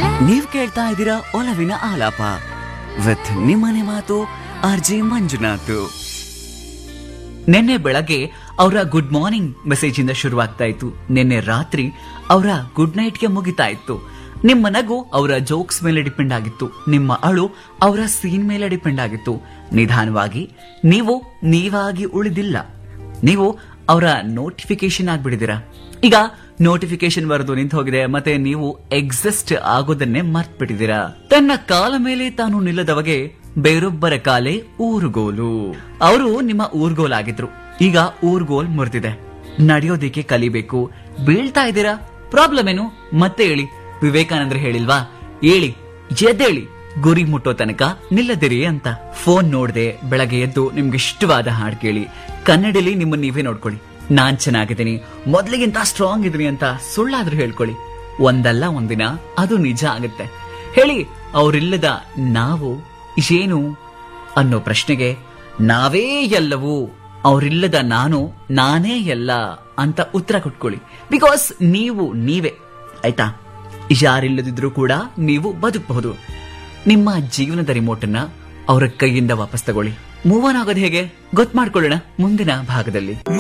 ನೀವ್ ಕೇಳ್ತಾ ಇದ್ದೀರಾ ಒಲವಿನ ಆಲಾಪ ವಿತ್ ನಿಮ್ಮನೆ ಮಾತು ಆರ್ ಜೆ ಮಂಜುನಾಥ್ ನಿನ್ನೆ ಬೆಳಗ್ಗೆ ಅವರ ಗುಡ್ ಮಾರ್ನಿಂಗ್ ಮೆಸೇಜ್ ಇಂದ ಶುರುವಾಗ್ತಾ ಇತ್ತು ನಿನ್ನೆ ರಾತ್ರಿ ಅವರ ಗುಡ್ ನೈಟ್ಗೆ ಮುಗಿತಾ ಇತ್ತು ನಿಮ್ಮ ನಗು ಅವರ ಜೋಕ್ಸ್ ಮೇಲೆ ಡಿಪೆಂಡ್ ಆಗಿತ್ತು ನಿಮ್ಮ ಅಳು ಅವರ ಸೀನ್ ಮೇಲೆ ಡಿಪೆಂಡ್ ಆಗಿತ್ತು ನಿಧಾನವಾಗಿ ನೀವು ನೀವಾಗಿ ಉಳಿದಿಲ್ಲ ನೀವು ಅವರ ನೋಟಿಫಿಕೇಶನ್ ಆಗ್ಬಿಡಿದಿರಾ ಈಗ ನೋಟಿಫಿಕೇಶನ್ ಬರೆದು ನಿಂತು ಹೋಗಿದೆ ಮತ್ತೆ ನೀವು ಎಕ್ಸಿಸ್ಟ್ ಆಗೋದನ್ನೇ ಮರ್ತ್ ಬಿಟ್ಟಿದ್ದೀರಾ ತನ್ನ ಕಾಲ ಮೇಲೆ ತಾನು ನಿಲ್ಲದವಗೆ ಬೇರೊಬ್ಬರ ಕಾಲೇ ಊರುಗೋಲು ಅವರು ನಿಮ್ಮ ಊರ್ಗೋಲಾಗಿದ್ರು ಈಗ ಊರ್ಗೋಲ್ ಮುರಿದಿದೆ ನಡೆಯೋದಿಕ್ಕೆ ಕಲಿಬೇಕು ಬೀಳ್ತಾ ಇದ್ದೀರಾ ಪ್ರಾಬ್ಲಮ್ ಏನು ಮತ್ತೆ ಹೇಳಿ ವಿವೇಕಾನಂದ್ರ ಹೇಳಿಲ್ವಾ ಹೇಳಿ ಎದ್ದೇಳಿ ಗುರಿ ಮುಟ್ಟೋ ತನಕ ನಿಲ್ಲದಿರಿ ಅಂತ ಫೋನ್ ನೋಡ್ದೆ ಬೆಳಗ್ಗೆ ಎದ್ದು ನಿಮ್ಗೆ ಇಷ್ಟವಾದ ಹಾಡು ಕೇಳಿ ಕನ್ನಡಲಿ ನಿಮ್ಮನ್ನ ನೀವೇ ನೋಡ್ಕೊಳ್ಳಿ ನಾನ್ ಚೆನ್ನಾಗಿದ್ದೀನಿ ಮೊದ್ಲಿಗಿಂತ ಸ್ಟ್ರಾಂಗ್ ಇದೀನಿ ಅಂತ ಸುಳ್ಳಾದ್ರೂ ಹೇಳ್ಕೊಳ್ಳಿ ಒಂದಲ್ಲ ಒಂದಿನ ಅದು ನಿಜ ಆಗುತ್ತೆ ಹೇಳಿ ಅವರಿಲ್ಲದ ನಾವು ಏನು ಅನ್ನೋ ಪ್ರಶ್ನೆಗೆ ನಾವೇ ಎಲ್ಲವೂ ಅವರಿಲ್ಲದ ನಾನು ನಾನೇ ಎಲ್ಲ ಅಂತ ಉತ್ತರ ಕೊಟ್ಕೊಳ್ಳಿ ಬಿಕಾಸ್ ನೀವು ನೀವೇ ಆಯ್ತಾ ಯಾರಿಲ್ಲದಿದ್ರೂ ಕೂಡ ನೀವು ಬದುಕಬಹುದು ನಿಮ್ಮ ಜೀವನದ ರಿಮೋಟ್ ಅನ್ನ ಅವರ ಕೈಯಿಂದ ವಾಪಸ್ ತಗೊಳ್ಳಿ ಮೂವ್ ಆನ್ ಆಗೋದು ಹೇಗೆ ಗೊತ್ತು ಮಾಡ್ಕೊಳ್ಳೋಣ ಮುಂದಿನ ಭಾಗದಲ್ಲಿ